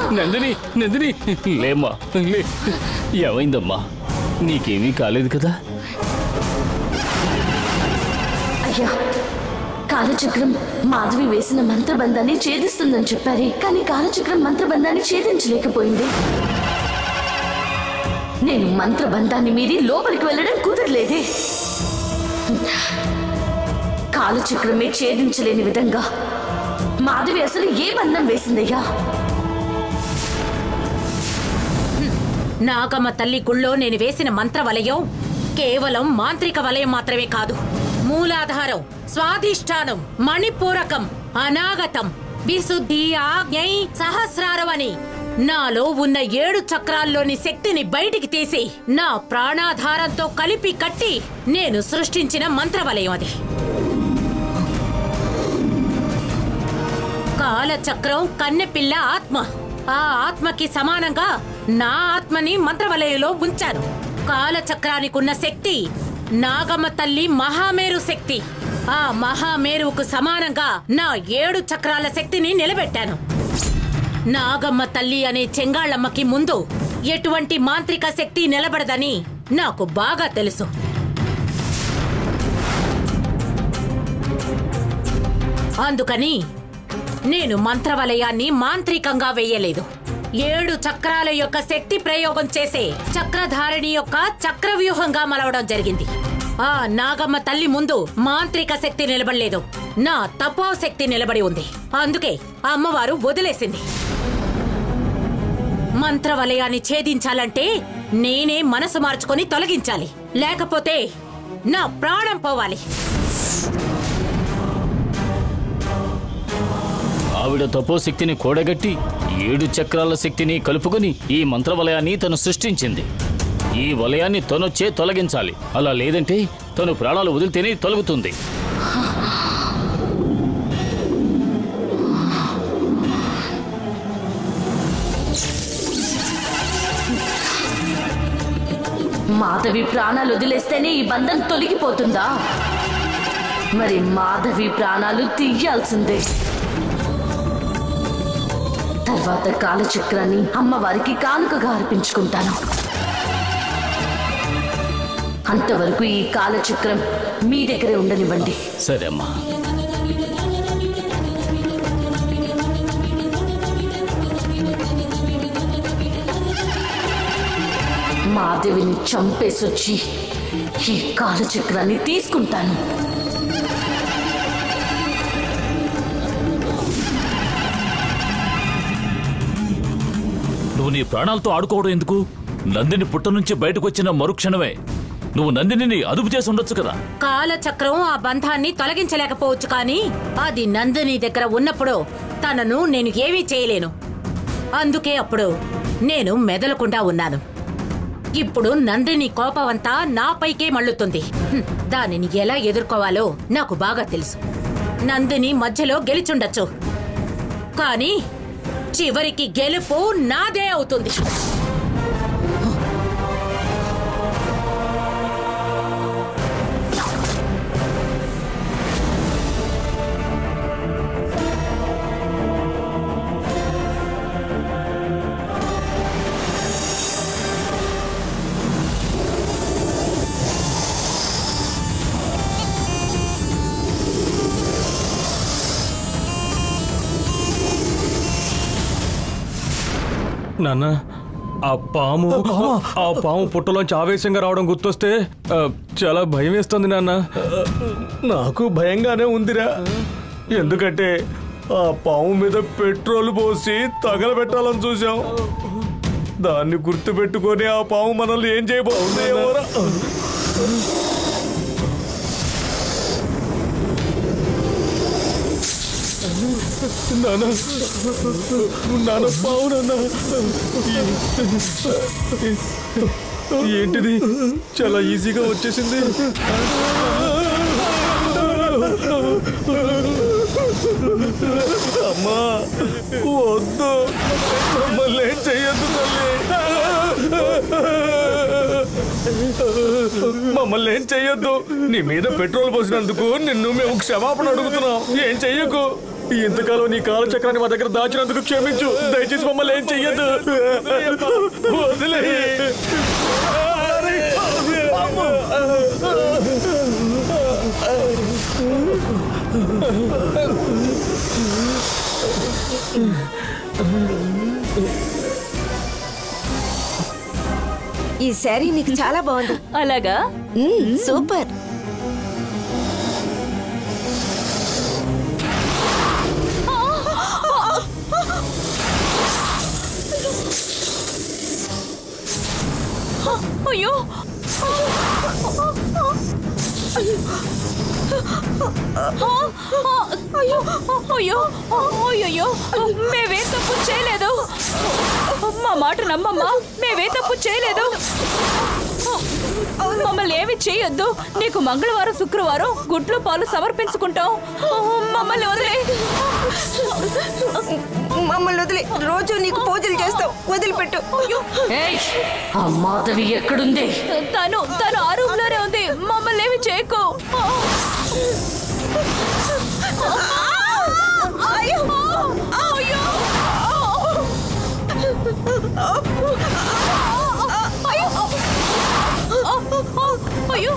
నందిని నందిని లేమ్మా లే ఏమైందమ్మా నీకేమీ కాలేదు కదా అయ్యా కాలచక్రం మాధవి వేసిన మంత్రబంధాన్ని ఛేదిస్తుందని చెప్పారే కానీ కాలచక్రం మంత్రబంధాన్ని ఛేదించలేకపోయింది నేను మంత్రబంధాన్ని మీరి లోపలికి వెళ్ళడం కుదరలేదే కాలచక్రమే ఛేదించలేని విధంగా మాధవి అసలు ఏ బంధం వేసిందయ్యా నాగమ్మ తల్లి గుళ్ళో నేను వేసిన మంత్ర వలయం కేవలం మాంత్రిక వలయం మాత్రమే కాదు మూలాధారం స్వాధిష్టానం మణిపూరకం అనాగతం విశుద్ధి ఆజ్ఞై సహస్రారం అని నాలో ఉన్న ఏడు చక్రాల్లోని శక్తిని బయటికి తీసి నా ప్రాణాధారంతో కలిపి కట్టి నేను సృష్టించిన మంత్రవలయం అది కాలచక్రం కన్నెపిల్ల ఆత్మ ఆ ఆత్మకి సమానంగా నా ఆత్మని మంత్రవలయంలో ఉంచాను కాలచక్రానికి ఉన్న శక్తి నాగమ్మ తల్లి మహామేరు శక్తి ఆ మహామేరువుకు సమానంగా నా ఏడు చక్రాల శక్తిని నిలబెట్టాను నాగమ్మ తల్లి అనే చెంగాళ్ళమ్మకి ముందు ఎటువంటి మాంత్రిక శక్తి నిలబడదని నాకు బాగా తెలుసు అందుకని నేను మంత్రవలయాన్ని మాంత్రికంగా వేయలేదు ఏడు చక్రాల యొక్క శక్తి ప్రయోగం చేసే చక్రధారిణి యొక్క చక్రవ్యూహంగా మలవడం జరిగింది ఆ నాగమ్మ తల్లి ముందు మాంత్రిక శక్తి నిలబడలేదు నా తపోశక్తి నిలబడి ఉంది అందుకే అమ్మవారు వదిలేసింది మంత్రవలయాన్ని ఛేదించాలంటే నేనే మనసు మార్చుకొని తొలగించాలి లేకపోతే నా ప్రాణం పోవాలి ఆవిడ తపోశక్తిని కూడగట్టి ఏడు చక్రాల శక్తిని కలుపుకొని ఈ మంత్రవలయాన్ని తను సృష్టించింది ఈ వలయాన్ని తనొచ్చే తొలగించాలి అలా లేదంటే తను ప్రాణాలు వదిలితేనే తొలగుతుంది మాధవి ప్రాణాలు వదిలేస్తేనే ఈ బంధం తొలగిపోతుందా మరి మాధవి ప్రాణాలు తీయాల్సిందే తర్వాత కాలచక్రాన్ని అమ్మవారికి కానుకగా అర్పించుకుంటాను అంతవరకు ఈ కాలచక్రం మీ దగ్గరే ఉండనివ్వండి సరే అమ్మా మాధవిని చంపేసొచ్చి ఈ కాలచక్రాన్ని తీసుకుంటాను నువ్వు నీ ప్రాణాలతో ఆడుకోవడం ఎందుకు నందిని పుట్ట నుంచి బయటకు వచ్చిన మరుక్షణమే నువ్వు నందిని అదుపు చేసి ఉండొచ్చు కదా కాలచక్రం ఆ బంధాన్ని తొలగించలేకపోవచ్చు కానీ అది నందిని దగ్గర ఉన్నప్పుడు తనను నేను ఏమీ చేయలేను అందుకే అప్పుడు నేను మెదలకుండా ఉన్నాను ఇప్పుడు నందిని కోపమంతా నాపైకే మళ్ళుతుంది హ్మ్, దానిని ఎలా ఎదుర్కోవాలో నాకు బాగా తెలుసు నందిని మధ్యలో గెలిచుండొచ్చు కానీ చివరికి గెలుపు నాదే అవుతుంది నాన్న ఆ పాము ఆ పాము పుట్టలోంచి ఆవేశంగా రావడం గుర్తొస్తే ఆ, చాలా భయం వేస్తుంది నాన్న నాకు భయంగానే ఉందిరా ఎందుకంటే ఆ పాము మీద పెట్రోల్ పోసి తగలబెట్టాలని చూసాం దాన్ని గుర్తు పెట్టుకొని ఆ పాము మనల్ని ఏం చేయబోతుంది ఏమోరా? నాన్న నాన్న పావు నాన్న ఏంటిది చాలా ఈజీగా వచ్చేసింది అమ్మా వద్దు మమ్మల్ని ఏం చెయ్యొద్దు తల్లి మమ్మల్ని ఏం చెయ్యొద్దు నీ మీద పెట్రోల్ పోసినందుకు నిన్ను మేము క్షమాపణ అడుగుతున్నాం ఏం చెయ్యకు ఇంతకాలం నీ కాలచక్రాన్ని మా దగ్గర దాచినందుకు క్షమించు దయచేసి మమ్మల్ని ఏం చెయ్యొద్దు వదిలే ఈ శారీ నీకు చాలా బాగుంది అలాగా మ్మ్, సూపర్ అయ్యో అయ్యో అయ్యో అయ్యో మేవే తప్పు చేయలేదు మా మాట నమ్మమ్మా మేవే తప్పు చేయలేదు మమ్మల్ని ఏమి చేయొద్దు నీకు మంగళవారం శుక్రవారం గుడ్లు పాలు సమర్పించుకుంటాం మమ్మల్ని వదిలే మమ్మల్ని వదిలి రోజు నీకు పూజలు చేస్తావు వదిలిపెట్టు ఏయ్, ఆ మాధవి ఎక్కడుంది తను తను ఆ రూమ్ లోనే ఉంది మమ్మల్ని ఏమి చేయకు అయ్యో అయ్యో అయ్యో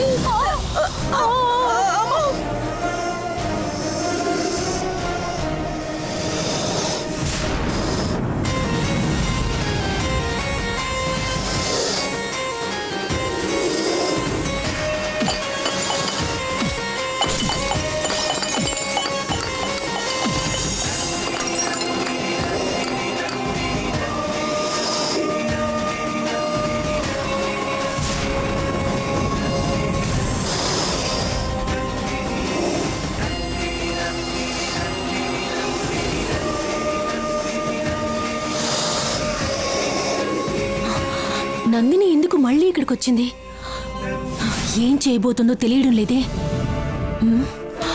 నందిని ఎందుకు మళ్ళీ ఇక్కడికి వచ్చింది ఏం చేయబోతుందో తెలియడం లేదే ఉమ్.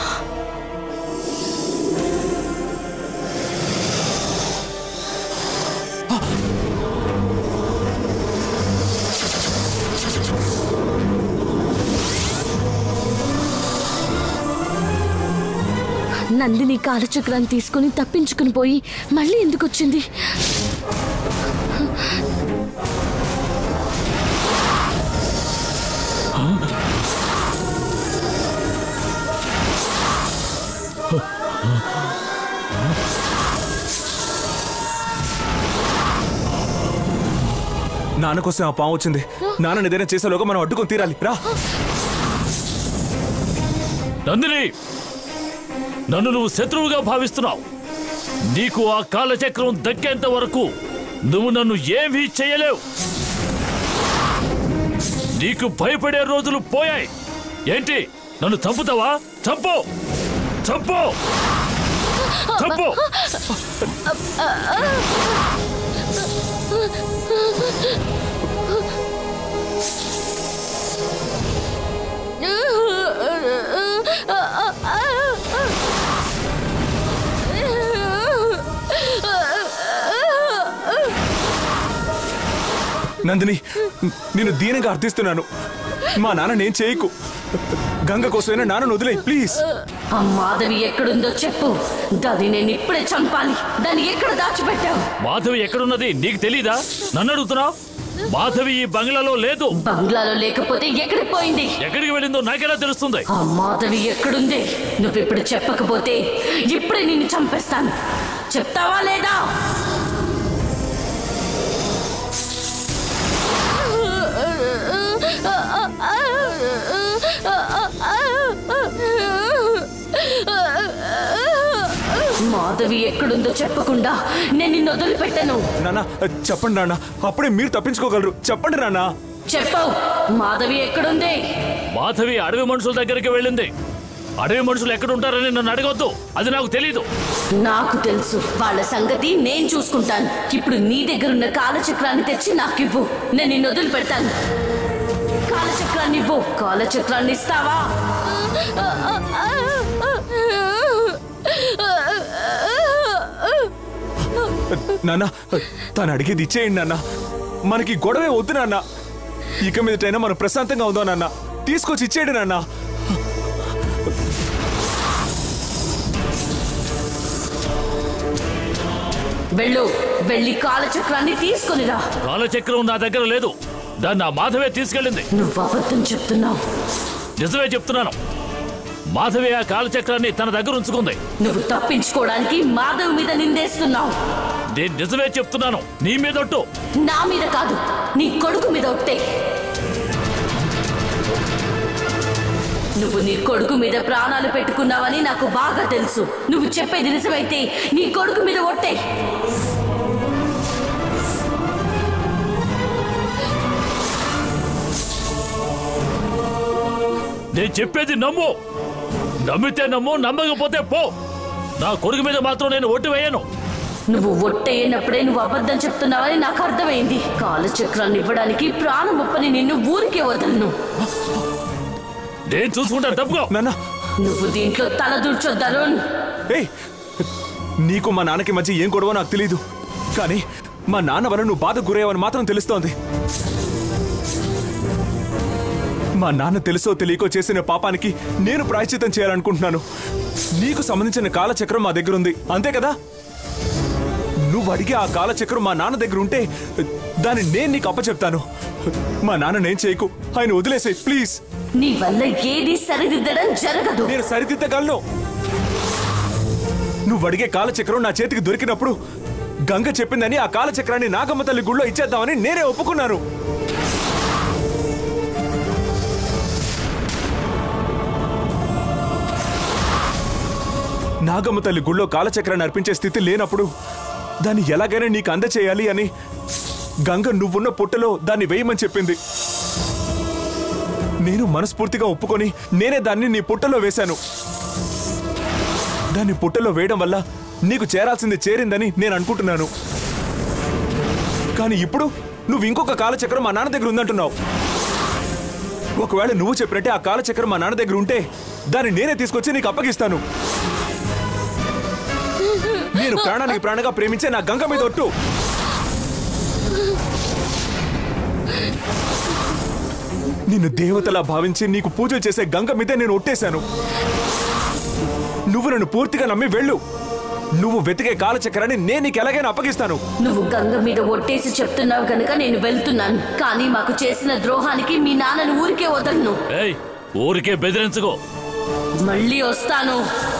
నందిని కాలచక్రాన్ని తీసుకుని తప్పించుకుని పోయి మళ్ళీ ఎందుకు వచ్చింది నాన్న కోసం ఆ పాము వచ్చింది నాన్న ఏదైనా చేసేలోగా మనం అడ్డుకొని తీరాలి రా నందిని నన్ను నువ్వు శత్రువుగా భావిస్తున్నావు నీకు ఆ కాలచక్రం దక్కేంత వరకు నువ్వు నన్ను ఏమీ చేయలేవు నీకు భయపడే రోజులు పోయాయి ఏంటి నన్ను చంపుతావా చంపు చంపు చంపు నందిని నేను దీనంగా అర్థిస్తున్నాను మా నాన్న నేను చేయకు గంగ కోసమైనా నాన్నను వదిలే ప్లీజ్ ఆ మాధవి ఎక్కడుందో చెప్పు దాన్ని నేను ఇప్పుడే చంపాలి దాన్ని ఎక్కడ దాచిపెట్టావు మాధవి ఎక్కడున్నది నీకు తెలీదా నన్ను అడుగుతున్నావు మాధవి ఈ బంగ్లాలో లేదు బంగ్లాలో లేకపోతే ఎక్కడికి పోయింది ఎక్కడికి వెళ్ళిందో నాకెలా తెలుస్తుంది ఆ మాధవి ఎక్కడుంది నువ్విప్పుడు చెప్పకపోతే ఇప్పుడే నిన్ను చంపేస్తాను చెప్తావా లేదా మాధవి ఎక్కడుందో చెప్పకుండా నేను నిన్ను వదిలిపెట్టను నాన్న చెప్పండి నాన్న అప్పుడే మీరు తప్పించుకోగలరు చెప్పండి నాన్న చెప్పవు మాధవి ఎక్కడుంది మాధవి అడవి మనుషుల దగ్గరికి వెళ్ళింది అడవి మనుషులు ఎక్కడ ఉంటారని నన్ను అడగొద్దు అది నాకు తెలీదు నాకు తెలుసు వాళ్ళ సంగతి నేను చూసుకుంటాను ఇప్పుడు నీ దగ్గర ఉన్న కాలచక్రాన్ని తెచ్చి నాకు ఇవ్వు నేను నిన్ను వదిలిపెడతాను కాలచక్రాన్ని ఇవ్వు కాలచక్రాన్ని ఇస్తావా నాన్న తను అడిగేది ఇచ్చేయండి నాన్న మనకి గొడవే వద్దు నాన్న ఇక మీదటైనా మనం ప్రశాంతంగా ఉందాం నాన్న తీసుకొచ్చి ఇచ్చేయండి నాన్న వెళ్ళు వెళ్ళి కాలచక్రాన్ని తీసుకొనిరా కాలచక్రం నా దగ్గర లేదు దాన్ని ఆ మాధవే తీసుకెళ్ళింది నువ్వు అబద్ధం చెప్తున్నావు నిజమే చెప్తున్నాను మాధవి ఆ కాలచక్రాన్ని తన దగ్గర ఉంచుకుంది నువ్వు తప్పించుకోవడానికి మాధవ్ మీద నిందేస్తున్నావు నేను నిజమే చెప్తున్నాను నీ మీదొట్టు నా మీద కాదు నీ కొడుకు మీద ఒట్టే నువ్వు నీ కొడుకు మీద ప్రాణాలు పెట్టుకున్నావని నాకు బాగా తెలుసు నువ్వు చెప్పేది నిజమైతే నీ కొడుకు మీద ఒట్టే నేను చెప్పేది నమ్ము నమ్మితే నమ్ము నమ్మకపోతే పో నా కొడుకు మీద మాత్రం నేను ఓటు వేయను నువ్వు ఒట్టేయనప్పుడే నువ్వు అబద్ధం చెప్తున్నావని నాకు అర్థమైంది కాలచక్రాన్ని ఇవ్వడానికి ప్రాణం ముప్పని నిన్ను ఊరికే వదలను నేను చూసుకుంటాను తప్పుకో నాన్న నువ్వు దీంట్లో తల దూర్చొద్దారు ఏయ్ నీకు మా నాన్నకి మధ్య ఏం గొడవ నాకు తెలియదు కానీ మా నాన్న వల్ల నువ్వు బాధ గురయ్యావని మాత్రం తెలుస్తోంది మా నాన్న తెలుసో తెలియకో చేసిన పాపానికి నేను ప్రాయశ్చితం చేయాలనుకుంటున్నాను నీకు సంబంధించిన కాలచక్రం మా దగ్గర ఉంది అంతే కదా నువ్వు అడిగే ఆ కాలచక్రం మా నాన్న దగ్గర ఉంటే దాన్ని నేను నీకు అప్పచెప్తాను మా నాన్న నేను చేయకు ఆయన వదిలేసే ప్లీజ్ నీ వల్ల ఏది సరిదిద్దడం జరగదు నేను సరిదిద్దగలను నువ్వు అడిగే కాలచక్రం నా చేతికి దొరికినప్పుడు గంగ చెప్పిందని ఆ కాలచక్రాన్ని నాగమ్మ తల్లి గుళ్ళో ఇచ్చేద్దామని నేనే ఒప్పుకున్నాను నాగమ్మ తల్లి గుళ్ళో కాలచక్రాన్ని అర్పించే స్థితి లేనప్పుడు దాన్ని ఎలాగైనా నీకు అందచేయాలి అని గంగ నువ్వున్న పుట్టలో దాన్ని వేయమని చెప్పింది నేను మనస్ఫూర్తిగా ఒప్పుకొని నేనే దాన్ని నీ పుట్టలో వేశాను దాన్ని పుట్టలో వేయడం వల్ల నీకు చేరాల్సింది చేరిందని నేను అనుకుంటున్నాను కానీ ఇప్పుడు నువ్వు ఇంకొక కాలచక్రం మా నాన్న దగ్గర ఉందంటున్నావు ఒకవేళ నువ్వు చెప్పినట్టే ఆ కాలచక్రం మా నాన్న దగ్గర ఉంటే దాన్ని నేనే తీసుకొచ్చి నీకు అప్పగిస్తాను నేను ప్రాణానికి ప్రాణంగా ప్రేమించే నా గంగ మీద ఒట్టు నిన్ను దేవతలా భావించి నీకు పూజలు చేసే గంగ మీదే నేను ఒట్టేశాను నువ్వు నన్ను పూర్తిగా నమ్మి వెళ్ళు నువ్వు వెతికే కాలచక్రాన్ని నేను నీకు ఎలాగైనా అప్పగిస్తాను నువ్వు గంగ మీద ఒట్టేసి చెప్తున్నావు గనుక నేను వెళ్తున్నాను కానీ మాకు చేసిన ద్రోహానికి మీ నాన్నను ఊరికే వదలను ఏయ్ ఊరికే బెదిరించుకో మళ్ళీ వస్తాను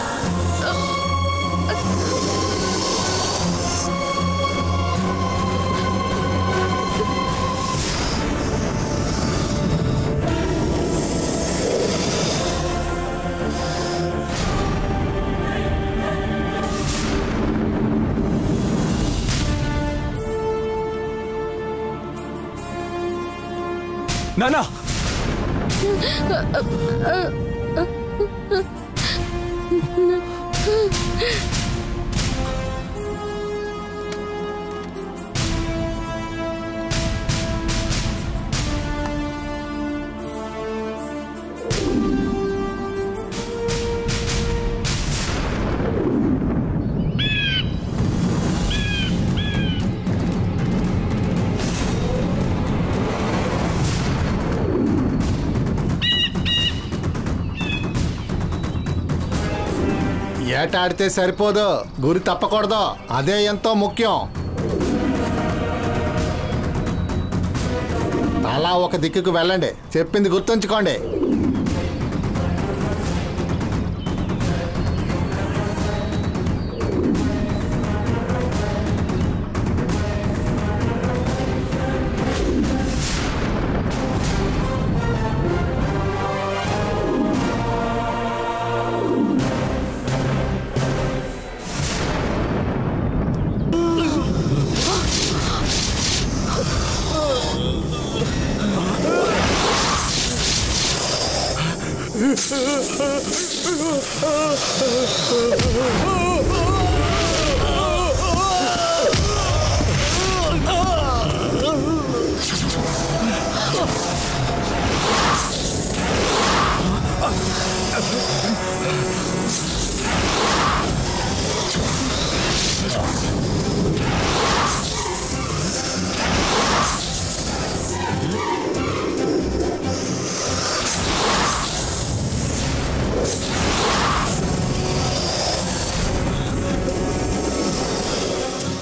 నానా ఏటాడితే సరిపోదు గురి తప్పకూడదు అదే ఎంతో ముఖ్యం అలా ఒక దిక్కుకు వెళ్ళండి చెప్పింది గుర్తుంచుకోండి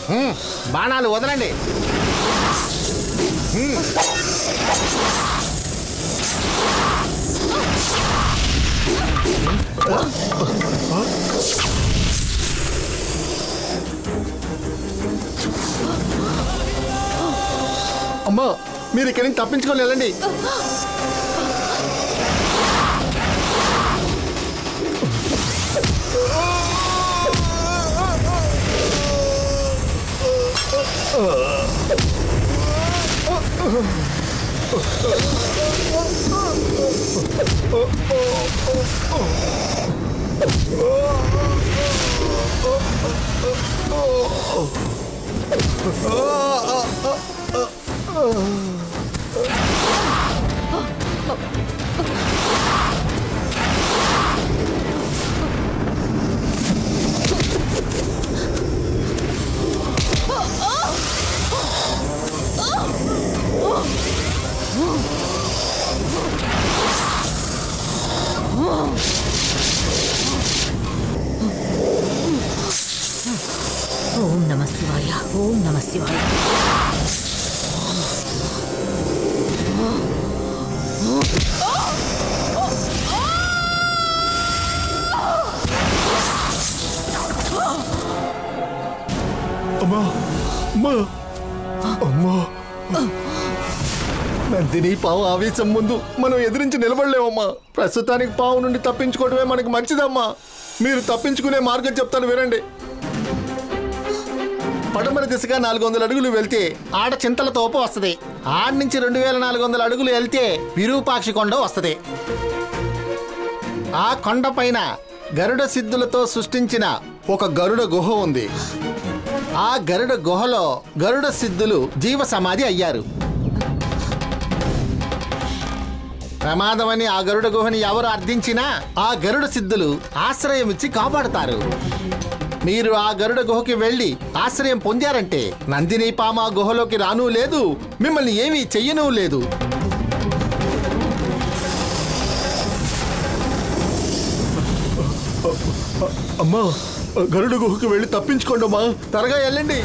హ్మ్, బాణాలు వదలండి హ్మ్. అమ్మా మీరు ఇక్కడి నుంచి తప్పించుకొని వెళ్ళండి ఓం నమ శివాయ ఓం నమ శివాయ అమ్మా అమ్మా అమ్మా నందిని పావు ఆవేశం ముందు మనం ఎదిరించి నిలబడలేమమ్మా ప్రస్తుతానికి పావు నుండి తప్పించుకోవడమే మనకి మంచిదమ్మా మీరు తప్పించుకునే మార్గం చెప్తాను వినండి పడమర దిశగా నాలుగు వందల అడుగులు వెళ్తే ఆడ చింతల తోపు వస్తుంది ఆడ నుంచి రెండు వేల నాలుగు వందల అడుగులు వెళ్తే విరూపాక్షి కొండ వస్తుంది ఆ కొండ పైన గరుడ సిద్ధులతో సృష్టించిన ఒక గరుడ గుహ ఉంది ఆ గరుడ గుహలో గరుడ సిద్ధులు జీవ సమాధి అయ్యారు ప్రమాదమని ఆ గరుడ గుహని ఎవరు అర్థించినా ఆ గరుడ సిద్ధులు ఆశ్రయం ఇచ్చి కాపాడుతారు మీరు ఆ గరుడ గుహకి వెళ్ళి ఆశ్రయం పొందారంటే నందిని పామ ఆ గుహలోకి రాను లేదు మిమ్మల్ని ఏమీ చెయ్యను లేదు అమ్మా గరుడ గుహకి వెళ్ళి తప్పించుకోండి అమ్మా త్వరగా వెళ్ళండి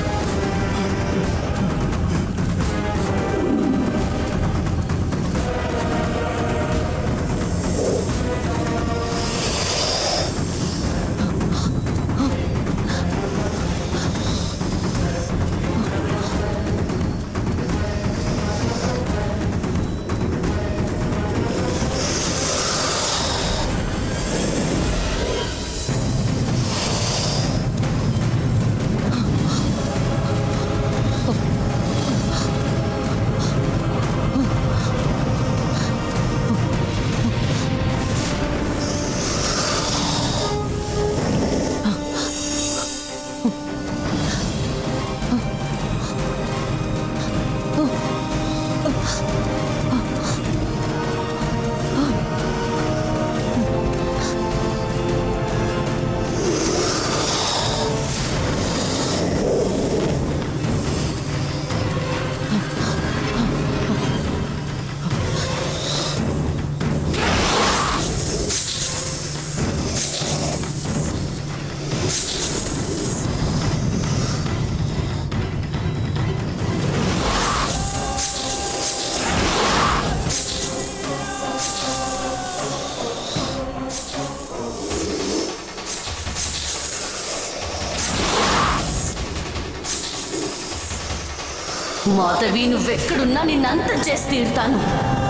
మాధవి నువ్వెక్కడున్నా నిన్నంతం చేసి తీరుతాను